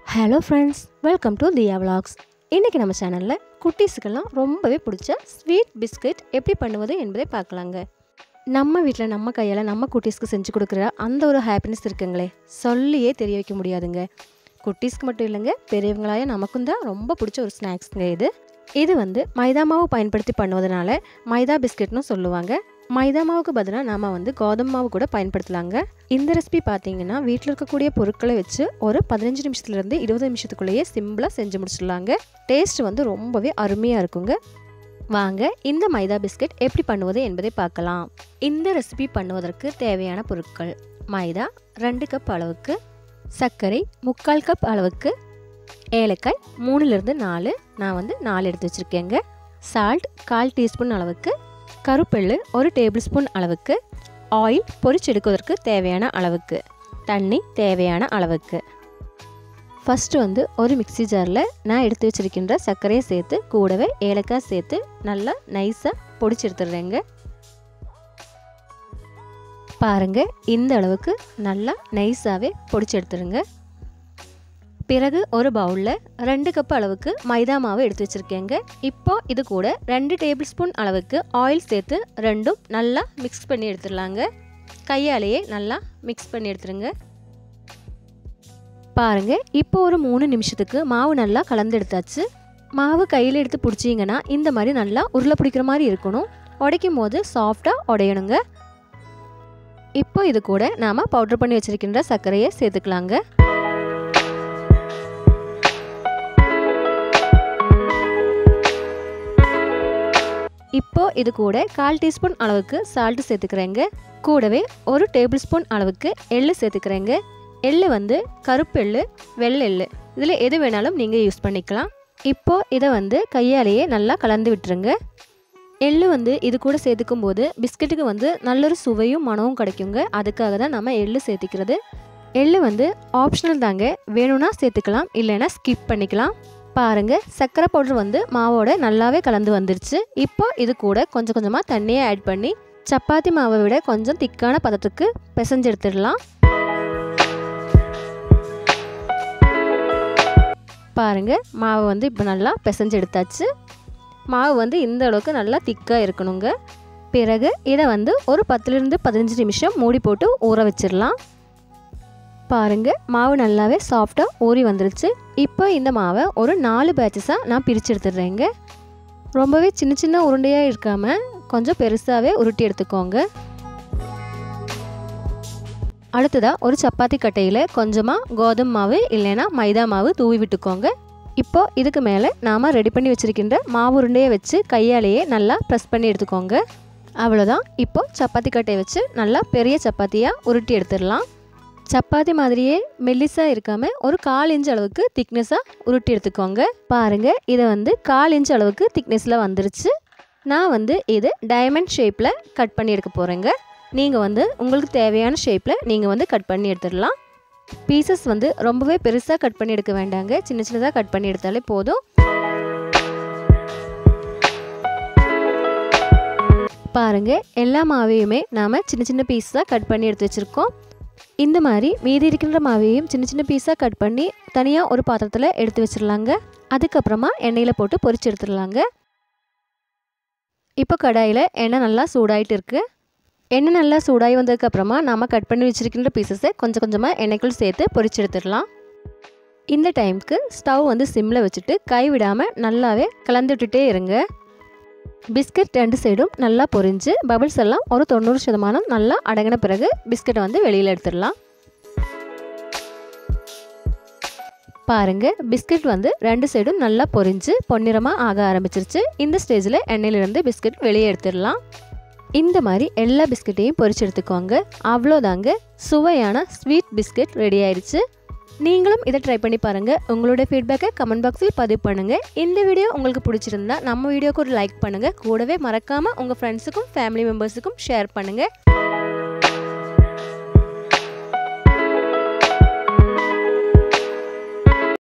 hello friends welcome to Diya vlogs இன்றைக்கி நம்ம சேனலில் குட்டீஸுக்கெல்லாம் ரொம்பவே பிடிச்ச ஸ்வீட் பிஸ்கட் எப்படி பண்ணுவது என்பதை பார்க்கலாங்க நம்ம வீட்டில் நம்ம கையால் நம்ம குட்டீஸ்க்கு செஞ்சு கொடுக்குற அந்த ஒரு ஹாப்பினஸ் இருக்குங்களே சொல்லியே தெரிய வைக்க முடியாதுங்க குட்டீஸ்க்கு மட்டும் இல்லைங்க பெரியவங்களாய நமக்கும் தான் ரொம்ப பிடிச்ச ஒரு ஸ்நாக்ஸுங்க இது இது வந்து மைதா மாவு பயன்படுத்தி பண்ணுவதனால மைதா பிஸ்கட்னு சொல்லுவாங்க மைதா மாவுக்கு பதிலாக நாம் வந்து கோதுமை மாவு கூட பயன்படுத்தலாங்க இந்த ரெசிபி பார்த்தீங்கன்னா வீட்டில் இருக்கக்கூடிய பொருட்களை வச்சு ஒரு பதினஞ்சு நிமிஷத்துலேருந்து இருபது நிமிஷத்துக்குள்ளேயே சிம்பிளாக செஞ்சு முடிச்சிடலாங்க டேஸ்ட் வந்து ரொம்பவே அருமையாக இருக்குங்க வாங்க இந்த மைதா பிஸ்கட் எப்படி பண்ணுவது என்பதை பார்க்கலாம் இந்த ரெசிபி பண்ணுவதற்கு தேவையான பொருட்கள் மைதா ரெண்டு கப் அளவுக்கு சர்க்கரை முக்கால் கப் அளவுக்கு ஏலக்காய் மூணுலேருந்து நாலு நான் வந்து நாலு எடுத்து வச்சுருக்கேங்க சால்ட் கால் டீஸ்பூன் அளவுக்கு கருப்பெள்ளு ஒரு டேபிள் ஸ்பூன் அளவுக்கு ஆயில் பொரிச்செடுக்குவதற்கு தேவையான அளவுக்கு தண்ணி தேவையான அளவுக்கு ஃபஸ்ட்டு வந்து ஒரு மிக்ஸி ஜாரில் நான் எடுத்து வச்சிருக்கின்ற சர்க்கரையை சேர்த்து கூடவே ஏலக்காய் சேர்த்து நல்லா நைஸாக பொடிச்சு எடுத்துடுறேங்க பாருங்க இந்த அளவுக்கு நல்லா நைஸாகவே பொடிச்சு எடுத்துருங்க பிறகு ஒரு பவுலில் ரெண்டு கப் அளவுக்கு மைதா மாவு எடுத்து வச்சுருக்கேங்க இப்போ இது கூட ரெண்டு டேபிள் ஸ்பூன் அளவுக்கு ஆயில் சேர்த்து ரெண்டும் நல்லா மிக்ஸ் பண்ணி எடுத்துடலாங்க கையாலேயே நல்லா மிக்ஸ் பண்ணி எடுத்துருங்க பாருங்க இப்போ ஒரு மூணு நிமிஷத்துக்கு மாவு நல்லா கலந்து எடுத்தாச்சு மாவு கையில் எடுத்து பிடிச்சிங்கன்னா இந்த மாதிரி நல்லா உருளை பிடிக்கிற மாதிரி இருக்கணும் உடைக்கும் போது சாஃப்டாக உடையணுங்க இப்போ இது கூட நாம் பவுட்ரு பண்ணி வச்சுருக்கின்ற சர்க்கரையை சேர்த்துக்கலாங்க இப்போ இது கூட கால் டீஸ்பூன் அளவுக்கு சால்ட்டு சேர்த்துக்கிறேங்க கூடவே ஒரு டேபிள் ஸ்பூன் அளவுக்கு எள்ளு சேர்த்துக்கிறேங்க எள்ளு வந்து கருப்பு எள்ளு வெள்ளை எள்ளு இதில் எது வேணாலும் நீங்கள் யூஸ் பண்ணிக்கலாம் இப்போ இதை வந்து கையாலேயே நல்லா கலந்து விட்டுருங்க எள்ளு வந்து இது கூட சேர்த்துக்கும் போது பிஸ்கட்டுக்கு வந்து நல்லொரு சுவையும் மனமும் கிடைக்குங்க அதுக்காக தான் நம்ம எள்ளு சேர்த்துக்கிறது எள்ளு வந்து ஆப்ஷனல் தாங்க வேணும்னா சேர்த்துக்கலாம் இல்லைன்னா ஸ்கிப் பண்ணிக்கலாம் பாருங்க சர்க்கரை பவுடர் வந்து மாவோட நல்லாவே கலந்து வந்துருச்சு இப்போ இது கூட கொஞ்சம் கொஞ்சமாக தண்ணியை ஆட் பண்ணி சப்பாத்தி மாவை விட கொஞ்சம் திக்கான பதத்துக்கு பிசைஞ்சு எடுத்துடலாம் பாருங்க மாவை வந்து இப்போ நல்லா பிசைஞ்சு எடுத்தாச்சு மாவு வந்து இந்த அளவுக்கு நல்லா திக்காக இருக்கணுங்க பிறகு இதை வந்து ஒரு பத்துலேருந்து பதினஞ்சு நிமிஷம் மூடி போட்டு ஊற வச்சிடலாம் பாருங்க மாவு நல்லாவே சாஃப்டாக ஊறி வந்துருச்சு இப்போ இந்த மாவை ஒரு நாலு பேட்சஸாக நான் பிரித்து எடுத்துடுறேங்க ரொம்பவே சின்ன சின்ன உருண்டையாக இருக்காமல் கொஞ்சம் பெருசாகவே உருட்டி எடுத்துக்கோங்க அடுத்ததாக ஒரு சப்பாத்தி கட்டையில் கொஞ்சமாக கோதுமை மாவு இல்லைன்னா மைதா மாவு தூவி விட்டுக்கோங்க இப்போ இதுக்கு மேலே நாம் ரெடி பண்ணி வச்சுருக்கின்ற மாவு உருண்டையை வச்சு கையாலேயே நல்லா ப்ரெஸ் பண்ணி எடுத்துக்கோங்க அவ்வளோதான் இப்போ சப்பாத்தி கட்டையை வச்சு நல்லா பெரிய சப்பாத்தியாக உருட்டி எடுத்துடலாம் சப்பாத்தி மாதிரியே மெல்லிஸாக இருக்காமல் ஒரு கால் இன்ச் அளவுக்கு திக்னஸாக உருட்டி எடுத்துக்கோங்க பாருங்கள் இதை வந்து கால் இன்ச் அளவுக்கு திக்னஸில் வந்துருச்சு நான் வந்து இது டைமண்ட் ஷேப்பில் கட் பண்ணி எடுக்க போகிறேங்க நீங்கள் வந்து உங்களுக்கு தேவையான ஷேப்பில் நீங்கள் வந்து கட் பண்ணி எடுத்துடலாம் பீசஸ் வந்து ரொம்பவே பெருசாக கட் பண்ணி எடுக்க வேண்டாங்க சின்ன சின்னதாக கட் பண்ணி எடுத்தாலே போதும் பாருங்கள் எல்லா மாவையுமே நாம் சின்ன சின்ன பீஸாக கட் பண்ணி எடுத்து வச்சுருக்கோம் இந்த மாதிரி மீதி இருக்கின்ற மாவையும் சின்ன சின்ன பீஸாக கட் பண்ணி தனியாக ஒரு பாத்திரத்தில் எடுத்து வச்சிடலாங்க அதுக்கப்புறமா எண்ணெயில் போட்டு பொரிச்சு எடுத்துடலாங்க இப்போ கடாயில் எண்ணெய் நல்லா சூடாயிட்டு இருக்குது எண்ணெய் நல்லா சூடாகி வந்ததுக்கப்புறமா நாம் கட் பண்ணி வச்சுருக்கின்ற பீசஸை கொஞ்சம் கொஞ்சமாக எண்ணெய்க்குள் சேர்த்து பொரிச்சு எடுத்துடலாம் இந்த டைமுக்கு ஸ்டவ் வந்து சிம்மில் வச்சுட்டு கை விடாமல் நல்லாவே கலந்து விட்டுட்டே இருங்க பிஸ்கட் ரெண்டு சைடும் நல்லா பொரிஞ்சு பபிள்ஸ் எல்லாம் ஒரு தொண்ணூறு சதமானம் நல்லா அடங்கின பிறகு பிஸ்கட்டை வந்து வெளியில் எடுத்துடலாம் பாருங்க பிஸ்கட் வந்து ரெண்டு சைடும் நல்லா பொரிஞ்சு பொன்னிறமாக ஆக ஆரம்பிச்சிருச்சு இந்த ஸ்டேஜில் எண்ணெயிலிருந்து பிஸ்கட் வெளியே எடுத்துடலாம் இந்த மாதிரி எல்லா பிஸ்கட்டையும் பொரிச்சு எடுத்துக்கோங்க அவ்வளோதாங்க சுவையான ஸ்வீட் பிஸ்கட் ரெடி ஆயிடுச்சு நீங்களும் இதை ட்ரை பண்ணி பாருங்கள் உங்களோட ஃபீட்பேக்கை கமெண்ட் பாக்ஸில் பதிவு பண்ணுங்கள் இந்த வீடியோ உங்களுக்கு பிடிச்சிருந்தா நம்ம வீடியோக்கு ஒரு லைக் பண்ணுங்கள் கூடவே மறக்காமல் உங்கள் ஃப்ரெண்ட்ஸுக்கும் ஃபேமிலி மெம்பர்ஸுக்கும் ஷேர் பண்ணுங்கள்